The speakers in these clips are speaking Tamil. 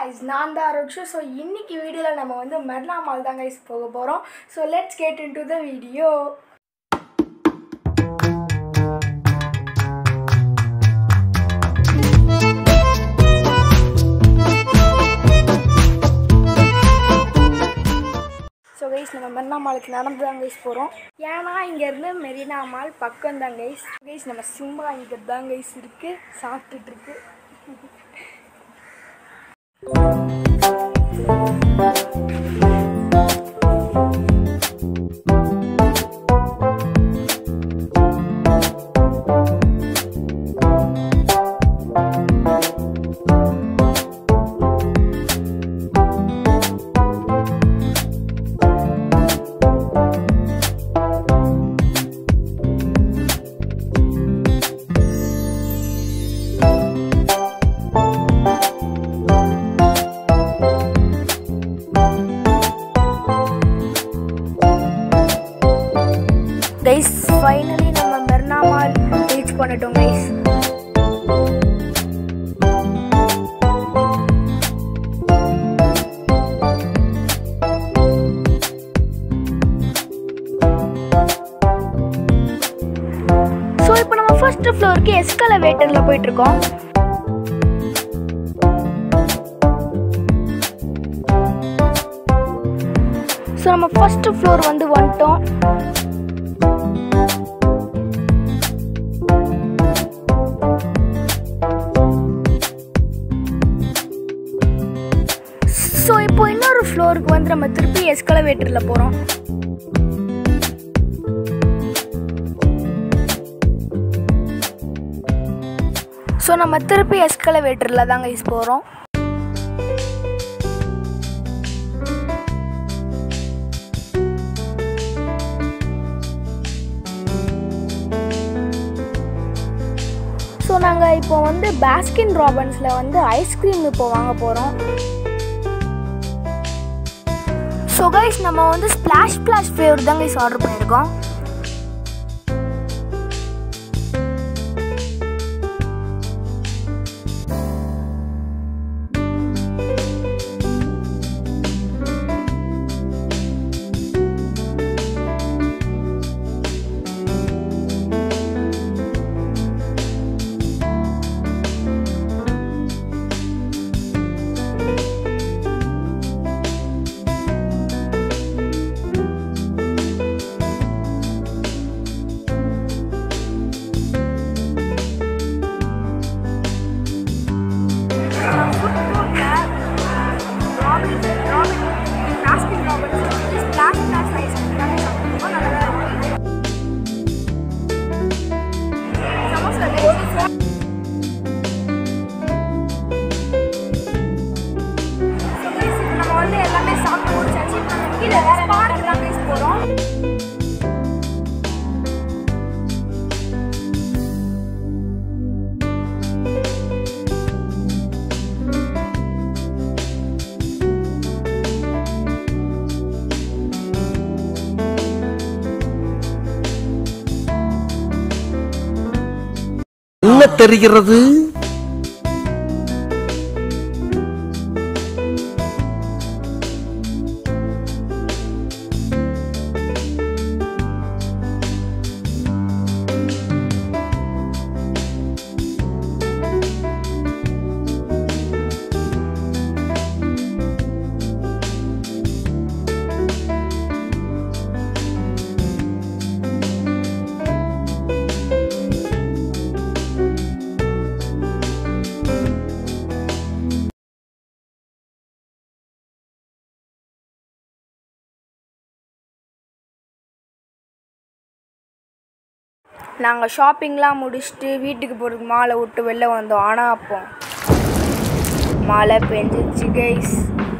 guys நான் தான் ருக்ஷு ஸோ இன்னைக்கு வீடியோவில் நம்ம வந்து மெர்னா மால் தான் கைஸ் போக போகிறோம் so let's get into the video so guys நம்ம மெரினா மாலுக்கு நடந்து தான் கைஸ் போகிறோம் ஏன்னா இங்கேருந்து மெரினா மால் பக்கம் தான் கைஸ் கைஸ் நம்ம சிம்பா இங்கே தான் கைஸ் இருக்குது சாப்பிட்டுட்டு இருக்கு கைஸ் ஃபைனலி நம்ம மெர்னா மால் ரீச் பண்ணிட்டோம் கைஸ் ஸோ இப்போ நம்ம ஃபர்ஸ்ட் ஃப்ளோருக்கு எஸ்கலவேட்டரில் போயிட்டு இருக்கோம் ஸோ நம்ம ஃபர்ஸ்ட் ஃப்ளோர் வந்து வந்துட்டோம் ஸோ இப்போ இன்னொரு ஃப்ளோருக்கு வந்து நம்ம திருப்பி எஸ்கலவேட்டரில் போகிறோம் ஸோ நம்ம திருப்பி எஸ்கலவேட்டரில் தாங்க யூஸ் போகிறோம் ஸோ நாங்கள் இப்போ வந்து பாஸ்கின் ராபன்ஸில் வந்து ஐஸ்கிரீம் இப்போ வாங்க போகிறோம் ஸோ கைஸ் நம்ம வந்து ஸ்ப்ளாஷ் ஸ்ப்ளாஷ் ஃப்ளேவர் தான் கைஸ் ஆர்டர் பண்ணியிருக்கோம் நம்ம வந்து எல்லாமே சாப்பிட்டு முடிச்சாச்சு இப்போ நம்ம கீழே ஸ்பாட் தான் பேச போகிறோம் என்ன தெரிகிறது நாங்கள் ஷாப்பிங்லாம் முடிச்சுட்டு வீட்டுக்கு போகிறதுக்கு மாலை விட்டு வெளில வந்தோம் ஆனால் அப்போ மழை பெஞ்சிச்சு கைஸ்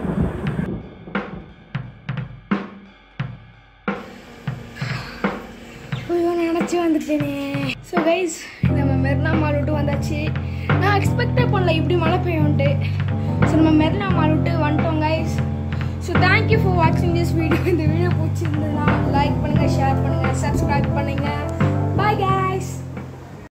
ஐயோ நினச்சி வந்துட்டேனே ஸோ கைஸ் நம்ம மெரினா மால் விட்டு வந்தாச்சு நான் எக்ஸ்பெக்டே பண்ணல இப்படி மழை பெய்யும்ட்டு ஸோ நம்ம மெரினா மால் விட்டு வந்துட்டோம் கைஸ் ஸோ தேங்க்யூ ஃபார் வாட்சிங் திஸ் வீடியோ இந்த வீடியோ பிடிச்சிருந்ததுன்னா லைக் பண்ணுங்கள் ஷேர் பண்ணுங்கள் சப்ஸ்கிரைப் பண்ணுங்கள் பாய் guys